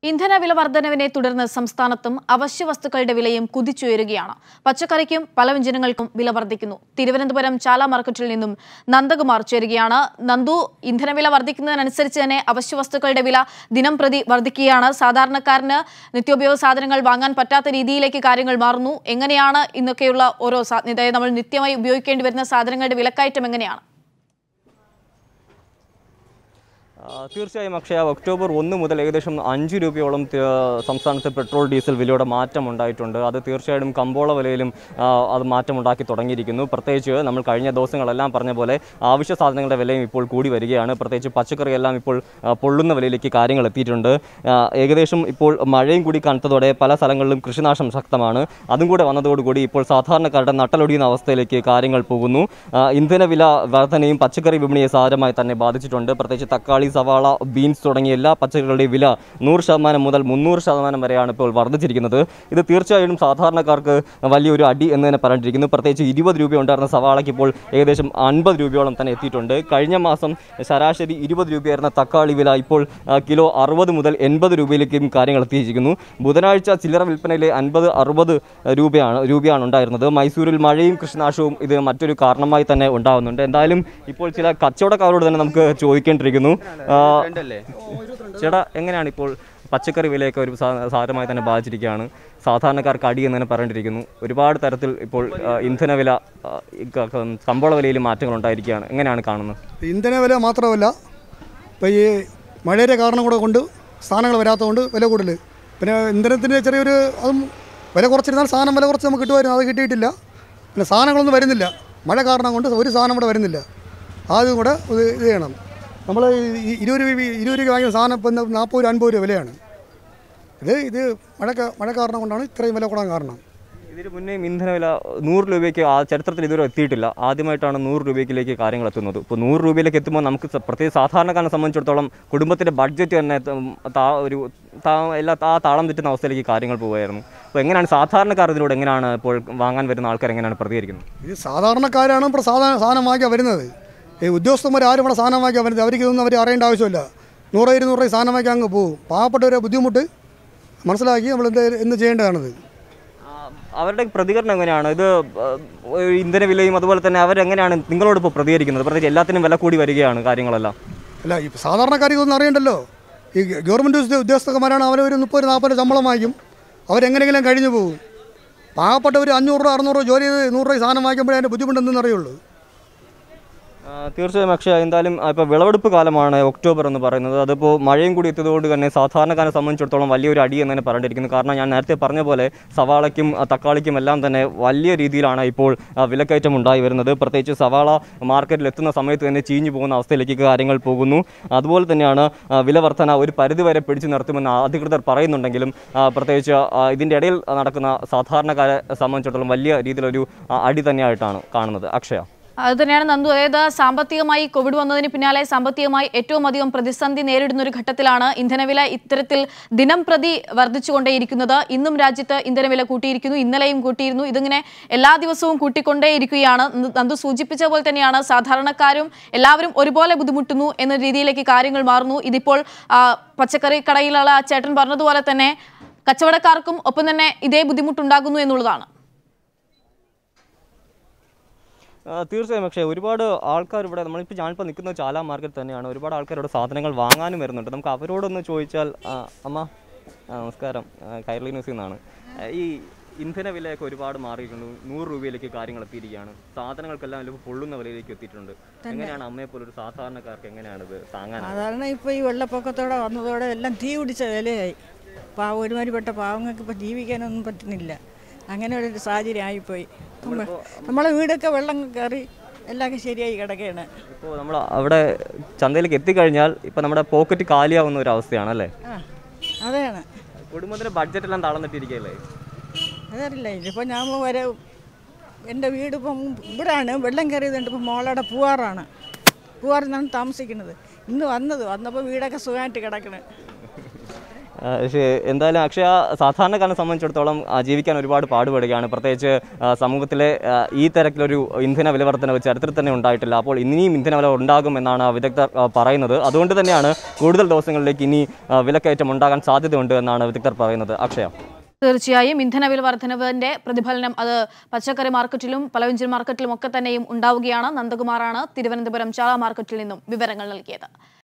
ഇന്ധന വില വർധനവിനെ തുടർന്ന് സംസ്ഥാനത്തും അവശ്യ വസ്തുക്കളുടെ വിലയും കുതിച്ചുയരുകയാണ് പച്ചക്കറിക്കും പലവ്യഞ്ജനങ്ങൾക്കും വില വർദ്ധിക്കുന്നു തിരുവനന്തപുരം ചാല മാർക്കറ്റിൽ നിന്നും നന്ദകുമാർ ചേരുകയാണ് നന്ദു ഇന്ധനവില വർദ്ധിക്കുന്നതിനനുസരിച്ച് തന്നെ അവശ്യ വസ്തുക്കളുടെ വില ദിനം പ്രതി വർദ്ധിക്കുകയാണ് സാധാരണക്കാരന് നിത്യോപയോഗ സാധനങ്ങൾ വാങ്ങാൻ പറ്റാത്ത രീതിയിലേക്ക് കാര്യങ്ങൾ മാറുന്നു എങ്ങനെയാണ് ഇന്നൊക്കെയുള്ള ഓരോ സാ- അതായത് നമ്മൾ നിത്യമായി ഉപയോഗിക്കേണ്ടി വരുന്ന സാധനങ്ങളുടെ വിലക്കയറ്റം എങ്ങനെയാണ് ആ, തീർച്ചയായും അക്ഷയ ഒക്ടോബർ ഒന്ന് മുതൽ ഏകദേശം അഞ്ച് രൂപയോളം തി- സംസ്ഥാനത്ത് പെട്രോൾ ഡീസൽ വിലയുടെ മാറ്റം ഉണ്ടായിട്ടുണ്ട് അത് തീർച്ചയായും കമ്പോള വിലയിലും ആ, അത് മാറ്റമുണ്ടാക്കി തുടങ്ങിയിരിക്കുന്നു പ്രത്യേകിച്ച് നമ്മൾ കഴിഞ്ഞ ദിവസങ്ങളെല്ലാം പറഞ്ഞ പോലെ ആവശ്യ സാധനങ്ങളുടെ വിലയും ഇപ്പോൾ കൂടി വരികയാണ് പ്രത്യേകിച്ച് പച്ചക്കറിയെല്ലാം ഇപ്പോൾ ആ, പൊള്ളുന്ന വിലയിലേക്ക് കാര്യങ്ങൾ എത്തിയിട്ടുണ്ട് ആ, ഏകദേശം ഇപ്പോൾ മഴയും കൂടി കനത്തതോടെ പല സ്ഥലങ്ങളിലും കൃഷിനാശം ശക്തമാണ് അതും കൂടെ വന്നതോടുകൂടി ഇപ്പോൾ സാധാരണക്കാരുടെ നട്ടലൊടിയുന്ന അവസ്ഥയിലേക്ക് കാര്യങ്ങൾ പോകുന്നു ആ, ഇന്ധനവില വർധനയും പച്ചക്കറി വിപണിയെ സാരമായി തന്നെ ബാധിച്ചിട്ടുണ്ട് പ്രത്യേകിച്ച് തക്കാളി സവാള ബീൻസ് തുടങ്ങിയ എല്ലാ പച്ചക്കറികളുടെയും വില നൂറ് ശതമാനം മുതൽ മുന്നൂറ് ശതമാനം വരെയാണ് ഇപ്പോൾ വർദ്ധിച്ചിരിക്കുന്നത് ഇത് തീർച്ചയായും സാധാരണക്കാർക്ക് വലിയൊരു അടി എന്ന് തന്നെ പറഞ്ഞിരിക്കുന്നു പ്രത്യേകിച്ച് ഇരുപത് രൂപ ഉണ്ടായിരുന്ന സവാളയ്ക്ക് ഇപ്പോൾ ഏകദേശം അൻപത് രൂപയോളം തന്നെ എത്തിയിട്ടുണ്ട് കഴിഞ്ഞ മാസം ശരാശരി ഇരുപത് രൂപയായിരുന്ന തക്കാളി വില ഇപ്പോൾ ആ, കിലോ അറുപത് മുതൽ എൺപത് രൂപയിലേക്കും കാര്യങ്ങൾ എത്തിയിരിക്കുന്നു ബുധനാഴ്ച ചില്ലറ വിൽപ്പനയിലെ അൻപത് അറുപത് രൂപയാണ് രൂപയാണ് ഉണ്ടായിരുന്നത് മൈസൂരിൽ മഴയും കൃഷിനാശവും ഇത് മറ്റൊരു കാരണമായി തന്നെ ഉണ്ടാകുന്നുണ്ട് എന്തായാലും ഇപ്പോൾ ചില കച്ചവടക്കാരോട് തന്നെ നമുക്ക് ചോദിക്കേണ്ടിയിരിക്കുന്നു ആ, ചേട്ടാ എങ്ങനെയാണ് ഇപ്പോൾ പച്ചക്കറി വിലയൊക്കെ ഒരു സാ- സാരമായി തന്നെ ബാധിച്ചിരിക്കുകയാണ് സാധാരണക്കാർക്ക് അടി എന്ന് തന്നെ പറഞ്ഞിരിക്കുന്നു ഒരുപാട് തരത്തിൽ ഇപ്പോൾ ആ, ഇന്ധനവില ആ, ഈ ക- ക- കമ്പോള വിലയിൽ മാറ്റങ്ങൾ ഉണ്ടായിരിക്കുകയാണ് എങ്ങനെയാണ് കാണുന്നത് ഇന്ധന വില മാത്രമല്ല ഇപ്പോൾ ഈ മഴയുടെ കാരണം കൂടെ കൊണ്ട് സാധനങ്ങൾ വരാത്തതുകൊണ്ട് വില കൂടുതൽ പിന്നെ ഇന്ധനത്തിൻ്റെ ചെറിയൊരു അതും വില കുറച്ചിരുന്നാൽ സാധനം വില കുറച്ച് നമുക്ക് കിട്ടുമായിരുന്നു അത് കിട്ടിയിട്ടില്ല പിന്നെ സാധനങ്ങളൊന്നും വരുന്നില്ല മഴ കാരണം കൊണ്ട് ഒരു സാധനം ഇവിടെ വരുന്നില്ല ആദ്യം കൂടെ ഇത് ഇത് ചെയ്യണം നമ്മൾ ഈ ഇരുപത് രൂപ ഇരുപത് രൂപ വാങ്ങിയ സാധനം ഇപ്പം നാൽപ്പത് രൂപ അൻപത് രൂപ വിലയാണ് ഇത് ഇത് മഴ കാ- മഴ കാരണം കൊണ്ടാണ് ഇത്രയും വില കൂടാൻ കാരണം ഇതിന് മുന്നേയും ഇന്ധനവില നൂറ് രൂപയ്ക്ക് ആ ചരിത്രത്തിൽ ഇതുവരെ എത്തിയിട്ടില്ല ആദ്യമായിട്ടാണ് നൂറ് രൂപയ്ക്കിലേക്ക് കാര്യങ്ങൾ എത്തുന്നത് ഇപ്പോൾ നൂറ് രൂപയിലേക്ക് എത്തുമ്പോൾ നമുക്ക് സ- പ്രത്യേകിച്ച് സാധാരണക്കാരനെ സംബന്ധിച്ചിടത്തോളം കുടുംബത്തിൻ്റെ ബഡ്ജറ്റ് തന്നെ ഉം, താ ഒരു താ എല്ലാ ആ താളം തെറ്റുന്ന അവസ്ഥയിലേക്ക് കാര്യങ്ങൾ പോവുകയായിരുന്നു അപ്പോൾ എങ്ങനെയാണ് സാധാരണക്കാർ ഇതിലൂടെ എങ്ങനെയാണ് ഇപ്പോൾ വാങ്ങാൻ വരുന്ന ആൾക്കാർ എങ്ങനെയാണ് പ്രതികരിക്കുന്നത് ഇത് സാധാരണക്കാരാണ് ഇപ്പോൾ സാധാരണ സാധനം വാങ്ങിക്കാൻ വരുന്നത് ഈ ഉദ്യോഗസ്ഥന്മാർ ആരും ഇവിടെ സാധനം വാങ്ങിക്കാൻ വരുന്നത് അവർക്ക് ഇതൊന്നും അവർ അറിയേണ്ട ആവശ്യമില്ല നൂറ് ഇരുന്നൂറ് രൂപ സാധനം വാങ്ങിക്കാൻ അങ്ങ് പോകും പാവപ്പെട്ടവരെ ബുദ്ധിമുട്ട് മനസ്സിലാക്കി നമ്മൾ എന്ത് എന്ത് ചെയ്യേണ്ടതാണത് ആ, അവരുടെ പ്രതികരണം എങ്ങനെയാണ് ഇത് ആ, ഒരു ഇന്ധന വിലയും അതുപോലെ തന്നെ അവരെങ്ങനെയാണ് നിങ്ങളോട് ഇപ്പോൾ പ്രതികരിക്കുന്നത് പ്രത്യേകിച്ച് എല്ലാത്തിനും വില കൂടി വരികയാണ് കാര്യങ്ങളെല്ലാം അല്ല ഈ സാധാരണക്കാർക്ക് ഇതൊന്നും അറിയണ്ടല്ലോ ഈ ഗവൺമെൻറ് ഉദ്യോ- ഉദ്യോഗസ്ഥന്മാരാണ് അവരൊരു മുപ്പത് നാൽപ്പത് ശമ്പളം വാങ്ങിക്കും അവരെങ്ങനെയെങ്കിലും കഴിഞ്ഞു പോകും പാവപ്പെട്ടവർ അഞ്ഞൂറ് രൂപ അറുന്നൂറ് രൂപ ജോലി ചെയ്ത് നൂറ് രൂപ സാധനം വാങ്ങിക്കുമ്പോഴേ അതിൻ്റെ ബുദ്ധിമുട്ടെന്തെന്ന് അറിയുള്ളൂ ആ, തീർച്ചയായും അക്ഷയ എന്തായാലും ഇപ്പോൾ വിളവെടുപ്പ് കാലമാണ് ഒക്ടോബർ എന്ന് പറയുന്നത് അതിപ്പോൾ മഴയും കൂടി എത്തിയതുകൊണ്ട് തന്നെ സാധാരണക്കാരെ സംബന്ധിച്ചിടത്തോളം വലിയൊരു അടി എന്ന് തന്നെ പറഞ്ഞിരിക്കുന്നു കാരണം ഞാൻ നേരത്തെ പറഞ്ഞ പോലെ സവാളയ്ക്കും ആ, തക്കാളിക്കും എല്ലാം തന്നെ വലിയ രീതിയിലാണ് ഇപ്പോൾ ആ, വിലക്കയറ്റം ഉണ്ടായി വരുന്നത് പ്രത്യേകിച്ച് സവാള മാർക്കറ്റിൽ എത്തുന്ന സമയത്ത് തന്നെ ചീഞ്ഞു പോകുന്ന അവസ്ഥയിലേക്ക് കാര്യങ്ങൾ പോകുന്നു അതുപോലെ തന്നെയാണ് ആ, വില വർധന ഒരു പരിധിവരെ പിടിച്ചു നിർത്തുമെന്ന് അധികൃതർ പറയുന്നുണ്ടെങ്കിലും ആ, പ്രത്യേകിച്ച് ആ, ഇതിൻ്റെ ഇടയിൽ നടക്കുന്ന സാധാരണക്കാരെ സംബന്ധിച്ചിടത്തോളം വലിയ രീതിയിലൊരു ആ, അടി തന്നെയായിട്ടാണ് കാണുന്നത് അക്ഷയ അത് തന്നെയാണ് നന്ദു അതായത് സാമ്പത്തികമായി കോവിഡ് വന്നതിന് പിന്നാലെ സാമ്പത്തികമായി ഏറ്റവും അധികം പ്രതിസന്ധി നേരിടുന്ന ഒരു ഘട്ടത്തിലാണ് ഇന്ധനവില ഇത്തരത്തിൽ ദിനം പ്രതി വർദ്ധിച്ചുകൊണ്ടേയിരിക്കുന്നത് ഇന്നും രാജ്യത്ത് ഇന്ധനവില കൂട്ടിയിരിക്കുന്നു ഇന്നലെയും കൂട്ടിയിരുന്നു ഇതിങ്ങനെ എല്ലാ ദിവസവും കൂട്ടിക്കൊണ്ടേയിരിക്കുകയാണ് ന- നന്ദു സൂചിപ്പിച്ച പോലെ തന്നെയാണ് സാധാരണക്കാരും എല്ലാവരും ഒരുപോലെ ബുദ്ധിമുട്ടുന്നു എന്ന രീതിയിലേക്ക് കാര്യങ്ങൾ മാറുന്നു ഇതിപ്പോൾ ആ, പച്ചക്കറി കടയിലുള്ള ആ ചേട്ടൻ പറഞ്ഞതുപോലെ തന്നെ കച്ചവടക്കാർക്കും ഒപ്പം തന്നെ ഇതേ ബുദ്ധിമുട്ടുണ്ടാകുന്നു എന്നുള്ളതാണ് ആ, തീർച്ചയായും പക്ഷേ ഒരുപാട് ആൾക്കാർ ഇവിടെ നമ്മളിപ്പോൾ ഞാനിപ്പോൾ നിൽക്കുന്ന ചാല മാർക്കറ്റ് തന്നെയാണ് ഒരുപാട് ആൾക്കാർ ഇവിടെ സാധനങ്ങൾ വാങ്ങാനും വരുന്നുണ്ട് നമുക്ക് അവരോടൊന്ന് ചോദിച്ചാൽ ആ, അമ്മ ആ, നമസ്കാരം ആ, കൈരളി ന്യൂസിൽ നിന്നാണ് ആ, ഈ ഇന്ധന വിലയൊക്കെ ഒരുപാട് മാറിയിട്ടുണ്ട് നൂറ് രൂപയിലേക്ക് കാര്യങ്ങൾ എത്തിയിരിക്കുകയാണ് സാധനങ്ങൾക്കെല്ലാം ഇപ്പോൾ പൊള്ളുന്ന വിലയിലേക്ക് എത്തിയിട്ടുണ്ട് എങ്ങനെയാണ് അമ്മയെ പോലെ ഒരു സാധാരണക്കാർക്ക് എങ്ങനെയാണ് ഇത് താങ്ങാൻ സാധാരണ ഇപ്പോൾ ഈ വെള്ളപ്പൊക്കത്തോടെ വന്നതോടെ എല്ലാം തീ പിടിച്ച വിലയായി പാവ ഒരുമാതിരിപ്പെട്ട പാവങ്ങൾക്ക് ഇപ്പോൾ ജീവിക്കാനൊന്നും പറ്റുന്നില്ല അങ്ങനെ ഒരു സാഹചര്യം ആയിപ്പോയി നമ്മ- നമ്മളെ വീടൊക്കെ വെള്ളം കയറി എല്ലാം ശരിയായി കിടക്കുകയാണ് ഇപ്പോൾ നമ്മൾ അവിടെ ചന്തയിലേക്ക് എത്തിക്കഴിഞ്ഞാൽ ഇപ്പോൾ നമ്മുടെ പോക്കറ്റ് കാലിയാവുന്ന ഒരു അവസ്ഥയാണ് അല്ലേ ആ അതാണ് കുടുംബത്തിൻ്റെ ബഡ്ജറ്റെല്ലാം താളം തെറ്റിയിരിക്കുകയല്ലേ അതറിയില്ല ഇതിപ്പോൾ ഞാൻ വരെ എൻ്റെ വീട് ഇപ്പം ഇവിടെയാണ് വെള്ളം കയറിയതുണ്ട് ഇപ്പം മോളയുടെ പൂവാറാണ് പൂവാറിൽ നിന്നാണ് താമസിക്കുന്നത് ഇന്ന് വന്നത് വന്നപ്പോൾ വീടൊക്കെ സുഖമായിട്ട് കിടക്കണേ ആ, ശരി. എന്തായാലും അക്ഷയ സാധാരണക്കാരനെ സംബന്ധിച്ചിടത്തോളം ആ, ജീവിക്കാൻ ഒരുപാട് പാടുപെടുകയാണ് പ്രത്യേകിച്ച് ആ, സമൂഹത്തിലെ ആ, ഈ തരത്തിലൊരു ഇന്ധന വില വർധനവ് ചരിത്രത്തിൽ തന്നെ ഉണ്ടായിട്ടില്ല അപ്പോൾ ഇനിയും ഇന്ധന വില ഉണ്ടാകും എന്നാണ് വിദഗ്ധർ ആ, പറയുന്നത് അതുകൊണ്ട് തന്നെയാണ് കൂടുതൽ ദിവസങ്ങളിലേക്ക് ഇനി ആ, വിലക്കയറ്റം ഉണ്ടാകാൻ സാധ്യതയുണ്ട് എന്നാണ് വിദഗ്ധർ പറയുന്നത് അക്ഷയ തീർച്ചയായും ഇന്ധനവില വർധനവിന്റെ പ്രതിഫലനം അത് പച്ചക്കറി മാർക്കറ്റിലും പലവ്യഞ്ജന മാർക്കറ്റിലും ഒക്കെ തന്നെയും ഉണ്ടാവുകയാണ് നന്ദകുമാറാണ് തിരുവനന്തപുരം ചാള മാർക്കറ്റിൽ നിന്നും വിവരങ്ങൾ നൽകിയത്